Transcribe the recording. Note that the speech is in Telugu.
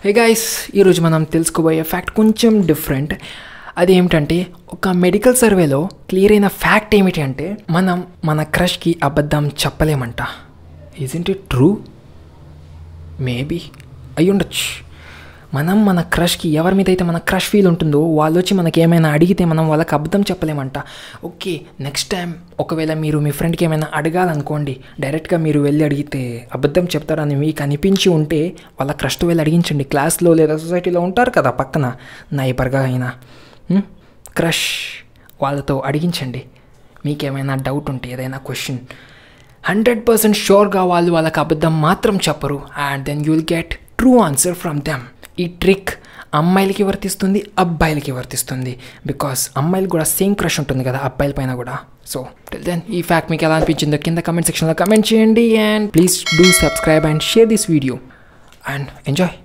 హే గైస్ ఈరోజు మనం తెలుసుకోబోయే ఫ్యాక్ట్ కొంచెం డిఫరెంట్ అదేమిటంటే ఒక మెడికల్ సర్వేలో క్లియర్ అయిన ఫ్యాక్ట్ ఏమిటి అంటే మనం మన క్రష్కి అబద్ధం చెప్పలేమంట ఇజంట్ ఇట్ ట్రూ మేబీ అయ్యుండొచ్చు మనం మన క్రష్కి ఎవరి మీద అయితే మన క్రష్ ఫీల్ ఉంటుందో వాళ్ళు వచ్చి మనకి ఏమైనా అడిగితే మనం వాళ్ళకి అబద్ధం చెప్పలేమంట ఓకే నెక్స్ట్ టైం ఒకవేళ మీరు మీ ఫ్రెండ్కి ఏమైనా అడగాలనుకోండి డైరెక్ట్గా మీరు వెళ్ళి అడిగితే అబద్ధం చెప్తారని మీకు అనిపించి ఉంటే వాళ్ళ క్రష్తో వెళ్ళి అడిగించండి క్లాస్లో లేదా సొసైటీలో ఉంటారు కదా పక్కన నైబర్గా అయినా క్రష్ వాళ్ళతో అడిగించండి మీకేమైనా డౌట్ ఉంటే ఏదైనా క్వశ్చన్ హండ్రెడ్ పర్సెంట్ షూర్గా వాళ్ళు వాళ్ళకి అబద్ధం మాత్రం చెప్పరు and then you will get true answer from them ఈ ట్రిక్ అమ్మాయిలకి వర్తిస్తుంది అబ్బాయిలకి వర్తిస్తుంది బికాస్ అమ్మాయిలు కూడా సేమ్ క్రష్ ఉంటుంది కదా అబ్బాయిల పైన కూడా సో టిల్ దెన్ ఈ ఫ్యాక్ట్ మీకు ఎలా అనిపించిందో కింద కమెంట్ సెక్షన్లో కమెంట్ చేయండి and please do subscribe and share this video and enjoy